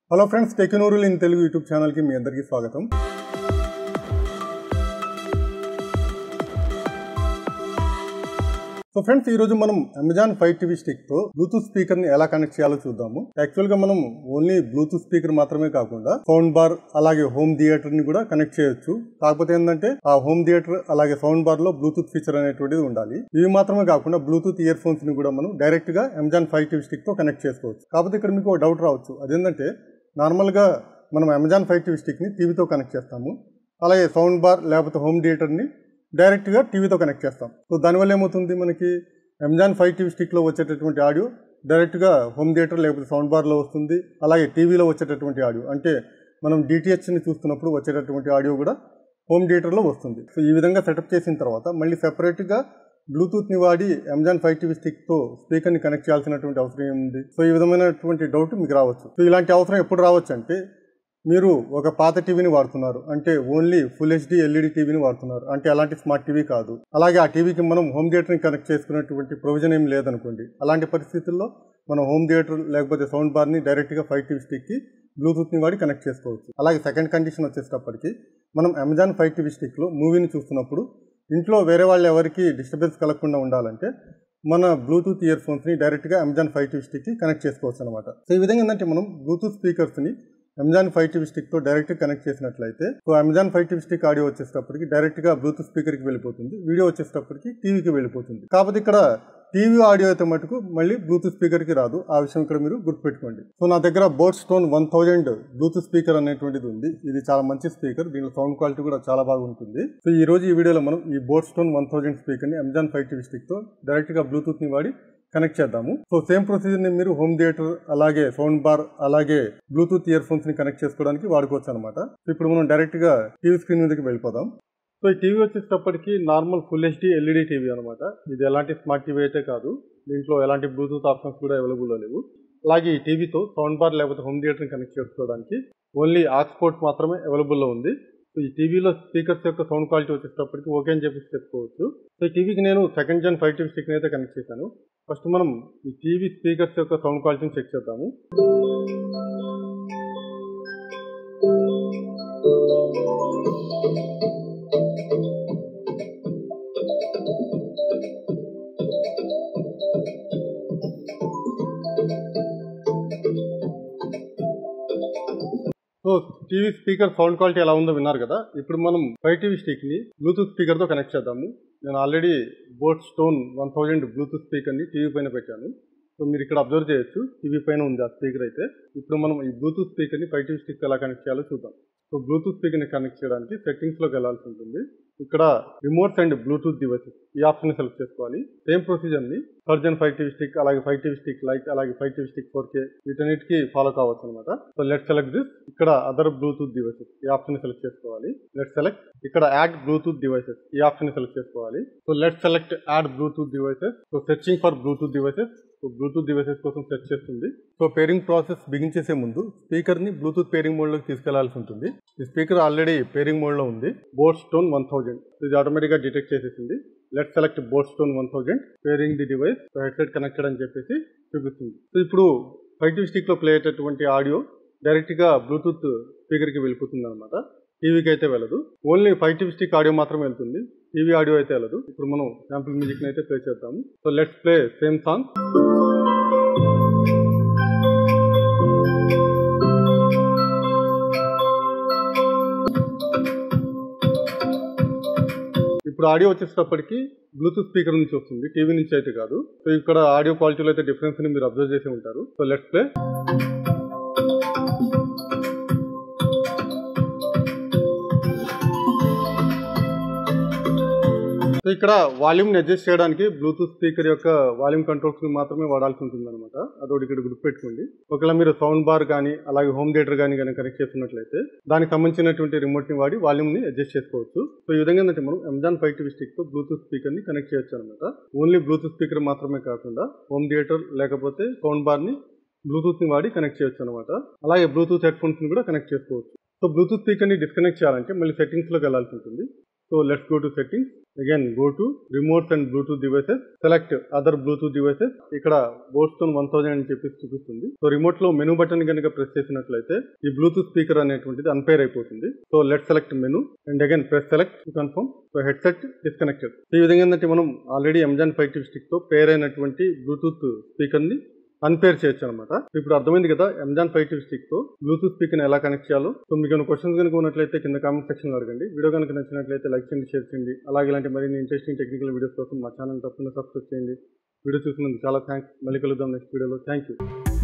hello friends టెక్నూరుల్ in Telugu YouTube ఛానల్కి మీ అందరికీ స్వాగతం సో ఫ్రెండ్స్ ఈ రోజు మనం అమెజాన్ ఫైవ్ టీవీ స్టిక్ తో బ్లూటూత్ స్పీకర్ ని ఎలా కనెక్ట్ చేయాలో చూద్దాము యాక్చువల్ గా మనం ఓన్లీ బ్లూటూత్ స్పీకర్ మాత్రమే కాకుండా సౌండ్ బార్ అలాగే హోమ్ థియేటర్ ని కూడా కనెక్ట్ చేయొచ్చు కాకపోతే ఏంటంటే ఆ హోమ్ థియేటర్ అలాగే సౌండ్ బార్ లో బ్లూటూత్ ఫీచర్ అనేటువంటిది ఉండాలి ఇవి మాత్రమే కాకుండా బ్లూటూత్ ఇయర్ ఫోన్స్ ని కూడా మనం డైరెక్ట్ గా అమెజాన్ ఫైవ్ టీవీ స్టిక్ తో కనెక్ట్ చేసుకోవచ్చు కాకపోతే ఇక్కడ మీకు డౌట్ రావచ్చు అదేంటంటే నార్మల్ గా మనం అమెజాన్ ఫైవ్ టీవీ స్టిక్ ని టీవీతో కనెక్ట్ చేస్తాము అలాగే సౌండ్ బార్ లేకపోతే హోమ్ థియేటర్ని డైరెక్ట్గా టీవీతో కనెక్ట్ చేస్తాం సో దానివల్ల ఏమవుతుంది మనకి అమెజాన్ ఫైవ్ టీవీ స్టిక్లో వచ్చేటటువంటి ఆడియో డైరెక్ట్గా హోమ్ థియేటర్ లేకపోతే సౌండ్ బార్లో వస్తుంది అలాగే టీవీలో వచ్చేటటువంటి ఆడియో అంటే మనం డిటిహెచ్ని చూస్తున్నప్పుడు వచ్చేటటువంటి ఆడియో కూడా హోమ్ థియేటర్లో వస్తుంది సో ఈ విధంగా సెటప్ చేసిన తర్వాత మళ్ళీ సెపరేట్గా బ్లూటూత్ని వాడి అమెజాన్ ఫైవ్ టీవీ స్టిక్తో స్పీకర్ని కనెక్ట్ చేయాల్సినటువంటి అవసరం ఏముంది సో ఈ విధమైనటువంటి డౌట్ మీకు రావచ్చు సో ఇలాంటి అవసరం ఎప్పుడు రావచ్చు అంటే మీరు ఒక పాత టీవీని వాడుతున్నారు అంటే ఓన్లీ ఫుల్ హెచ్డి ఎల్ఈడి టీవీని వాడుతున్నారు అంటే అలాంటి స్మార్ట్ టీవీ కాదు అలాగే ఆ టీవీకి మనం హోమ్ థియేటర్ని కనెక్ట్ చేసుకునేటువంటి ప్రొవిజన్ ఏం లేదనుకోండి అలాంటి పరిస్థితుల్లో మనం హోమ్ థియేటర్ లేకపోతే సౌండ్ బార్ని డైరెక్ట్గా ఫైవ్ టీవీ స్టిక్కి బ్లూటూత్ని వాడి కనెక్ట్ చేసుకోవచ్చు అలాగే సెకండ్ కండిషన్ వచ్చేటప్పటికి మనం అమెజాన్ ఫైవ్ టీవీ స్టిక్లో మూవీని చూస్తున్నప్పుడు ఇంట్లో వేరే వాళ్ళు ఎవరికి డిస్టర్బెన్స్ కలగకుండా ఉండాలంటే మన బ్లూటూత్ ఇయర్ ఫోన్స్ని డైరెక్ట్గా అమెజాన్ ఫైవ్ టీవీ స్టిక్కి కనెక్ట్ చేసుకోవచ్చు అనమాట సో ఈ విధంగా ఏంటంటే మనం బ్లూటూత్ స్పీకర్స్ని అమెజాన్ ఫైవ్ టీవీ స్టిక్ తో డైరెక్ట్ కనెక్ట్ చేసినట్లయితే so Amazon fire TV stick audio వచ్చేటప్పటికి డైరెక్ట్ గా బ్లూటూత్ స్పీకర్ కి వెళ్ళిపోతుంది వీడియో వచ్చేటప్పటికి టీవీకి వెళ్ళిపోతుంది కాకపోతే ఇక్కడ టీవీ ఆడియో అయితే మటుకు మళ్ళీ బ్లూటూత్ స్పీకర్ కి రాదు ఆ విషయం ఇక్కడ మీరు గుర్తుపెట్టుకోండి సో నా దగ్గర boat stone one thousand Bluetooth speaker అనేటువంటిది ఉంది ఇది చాలా మంచి స్పీకర్ దీనిలో సౌండ్ క్వాలిటీ కూడా చాలా బాగుంటుంది సో ఈ రోజు ఈ వీడియోలో మనం ఈ boat stone one thousand speaker ని అమెజాన్ ఫైవ్ టీవీ స్టిక్ తో డైరెక్ట్ గా బ్లూటూత్ ని వాడి కనెక్ట్ చేద్దాము సో సేమ్ ప్రొసీజర్ ని మీరు హోమ్ థియేటర్ అలాగే సౌండ్ బార్ అలాగే బ్లూటూత్ ఇయర్ ఫోన్స్ ని కనెక్ట్ చేసుకోవడానికి వాడుకోవచ్చు అనమాట ఇప్పుడు మనం డైరెక్ట్ గా టీవీ స్క్రీన్ మీదకి వెళ్ళిపోదాం సో ఈ టీవీ వచ్చేటప్పటికి normal full HD LED TV అనమాట ఇది ఎలాంటి స్మార్ట్ టీవీ అయితే కాదు దీంట్లో ఎలాంటి బ్లూటూత్ ఆప్షన్స్ కూడా అవైలబుల్లో లేవు అలాగే ఈ టీవీతో సౌండ్ బార్ లేకపోతే హోమ్ థియేటర్ని కనెక్ట్ చేసుకోవడానికి ఓన్లీ ఆక్స్పోర్ట్ మాత్రమే అవైలబుల్లో ఉంది సో ఈ టీవీలో స్పీకర్స్ యొక్క సౌండ్ క్వాలిటీ వచ్చేటప్పటికి ఓకే అని చెప్పేసి చెప్పుకోవచ్చు సో ఈ టీవీకి నేను సెకండ్ జన్ ఫైవ్ టీవీ స్టిక్ని అయితే కనెక్ట్ చేశాను ఫస్ట్ మనం ఈ టీవీ స్పీకర్స్ యొక్క సౌండ్ క్వాలిటీని చెక్ చేద్దాము so TV speaker sound quality ఎలా ఉందో విన్నారు కదా ఇప్పుడు మనం ఫైవ్ టీవీ స్టిక్ని బ్లూటూత్ స్పీకర్తో కనెక్ట్ చేద్దాము నేను already boat stone one thousand Bluetooth స్పీకర్ని టీవీ పైన పెట్టాను సో మీరు ఇక్కడ అబ్జర్వ్ చేయొచ్చు టీవీ పైన ఉంది ఆ స్పీకర్ అయితే ఇప్పుడు మనం ఈ బ్లూటూత్ స్పీకర్ని ఫైవ్ టీవీ స్టిక్ ఎలా కనెక్ట్ చేయాలో చూద్దాం సో బ్లూటూత్ స్పీకర్ని కనెక్ట్ చేయడానికి సెట్టింగ్స్లోకి వెళ్ళాల్సి ఉంటుంది ఇక్కడ రిమోట్స్ అండ్ బ్లూటూత్ డివైసెస్ ఈ ఆప్షన్ సెలెక్ట్ చేసుకోవాలి సేమ్ ప్రొసీజర్ని సర్జన్ ఫైవ్ టీవీ స్టిక్ అలాగే ఫైవ్ టీవీ స్టిక్ లైట్ అలాగే fire TV stick four K వీటన్నిటికీ ఫాలో కావచ్చు అనమాట సో లెట్ సెలెక్ట్ దిస్ ఇక్కడ అదర్ బ్లూటూత్ డివైసెస్ ఈ ఆప్షన్ సెలెక్ట్ చేసుకోవాలి లెట్ సెలెక్ట్ ఇక్కడ యాడ్ బ్లూటూత్ డివైసెస్ ఈ ఆప్షన్ సెలెక్ట్ చేసుకోవాలి so let select add Bluetooth devices so searching for Bluetooth devices so Bluetooth devices కోసం search చేస్తుంది so pairing process బిగించేసే ముందు స్పీకర్ ని బ్లూటూత్ పేరింగ్ మోడ్ లోకి తీసుకెళ్లాల్సి ఉంటుంది ఈ స్పీకర్ ఆల్రెడీ పేరింగ్ మోడ్ లో ఉంది బోట్ స్టోన్ వన్ థౌజండ్ ఇది ఆటోమేటిక్ గా డిటెక్ట్ చేసేసింది let select boat stone one thousand pairing the device headset connected అని చెప్పేసి చూపిస్తుంది సో ఇప్పుడు ఫైవ్ టీ స్టిక్ లో ప్లే అయ్యేటటువంటి ఆడియో డైరెక్ట్ గా బ్లూటూత్ స్పీకర్ కి వెళ్ళిపోతుంది అనమాట టీవీకి అయితే వెళ్ళదు only fire TV stick audio మాత్రమే వెళ్తుంది టీవీ ఆడియో అయితే వెళ్ళదు ఇప్పుడు మనం శాంపుల్ మ్యూజిక్ అయితే ప్లే చేద్దాము so let's play same song ఇప్పుడు ఆడియో వచ్చేటప్పటికి బ్లూటూత్ స్పీకర్ నుంచి వస్తుంది టీవీ నుంచి అయితే కాదు సో ఇక్కడ ఆడియో క్వాలిటీలో అయితే డిఫరెన్స్ ని మీరు అబ్జర్వ్ చేసి ఉంటారు సో లెట్స్ ప్లే సో ఇక్కడ వాల్యూమ్ ని అడ్జస్ట్ చేయడానికి బ్లూటూత్ స్పీకర్ యొక్క వాల్యూమ్ కంట్రోల్స్ ని మాత్రమే వాడాల్సి ఉంటుంది అనమాట అదొకటి ఇక్కడ గుర్తుపెట్టుకోండి ఒకవేళ మీరు సౌండ్ బార్ కానీ అలాగే హోమ్ థియేటర్ కానీ కానీ కనెక్ట్ చేస్తున్నట్లయితే దానికి సంబంధించినటువంటి రిమోట్ ని వాడి వాల్యూమ్ ని అడ్జస్ట్ చేసుకోవచ్చు సో ఈ విధంగా ఏంటంటే మనం అమెజాన్ ఫైవ్ టీవీ స్టిక్ తో బ్లూటూత్ స్పీకర్ ని కనెక్ట్ చేయొచ్చు అనమాట ఓన్లీ బ్లూటూత్ స్పీకర్ మాత్రమే కాకుండా హోమ్ థియేటర్ లేకపోతే సౌండ్ బార్ ని బ్లూటూత్ ని వాడి కనెక్ట్ చేయొచ్చు అనమాట అలాగే బ్లూటూత్ హెడ్ ఫోన్స్ ని కూడా కనెక్ట్ చేసుకోవచ్చు సో బ్లూటూత్ స్పీకర్ ని డిస్కనెక్ట్ చేయాలంటే మళ్ళీ సెట్టింగ్స్ లోకి వెళ్ళాల్సి ఉంటుంది so let's go to settings again go to remotes and Bluetooth devices select other Bluetooth devices ఇక్కడ బోర్డ్ స్టోన్ వన్ థౌసండ్ అని చెప్పి చూపిస్తుంది సో రిమోట్ లో మెనూ బటన్ కనుక ప్రెస్ చేసినట్లయితే ఈ బ్లూటూత్ స్పీకర్ అనేటువంటిది అన్పేర్ అయిపోతుంది so let select menu and again press select to confirm so headset disconnected ఈ విధంగా ఏంటంటే మనం already Amazon fire TV stick తో పేర్ అయినటువంటి బ్లూటూత్ స్పీకర్ ని అన్పేర్ చేయొచ్చు అనమాట ఇప్పుడు అర్థమైంది కదా అమెజాన్ ఫైవ్ టీవీ స్టిక్ తో బ్లూటూత్ స్పీకర్ ఎలా కనెక్ట్ చేయాలో సో మీకు ఏమైనా క్వశ్చన్స్ కనుక ఉన్నట్లయితే కింద కామెంట్ సెక్షన్ లో అడగండి వీడియో కనుక నచ్చినట్లయితే లైక్ చేయండి షేర్ చేయండి అలాగే ఇలాంటి మరిన్ని ఇంట్రెస్టింగ్ టెక్నికల్ వీడియోస్ కోసం మా ఛానల్ తప్పకుండా సబ్స్క్రైబ్ చేయండి వీడియో చూసినందుకు చాలా థ్యాంక్స్ మళ్ళీ కలుద్దాం నెక్స్ట్ వీడియోలో థ్యాంక్ యూ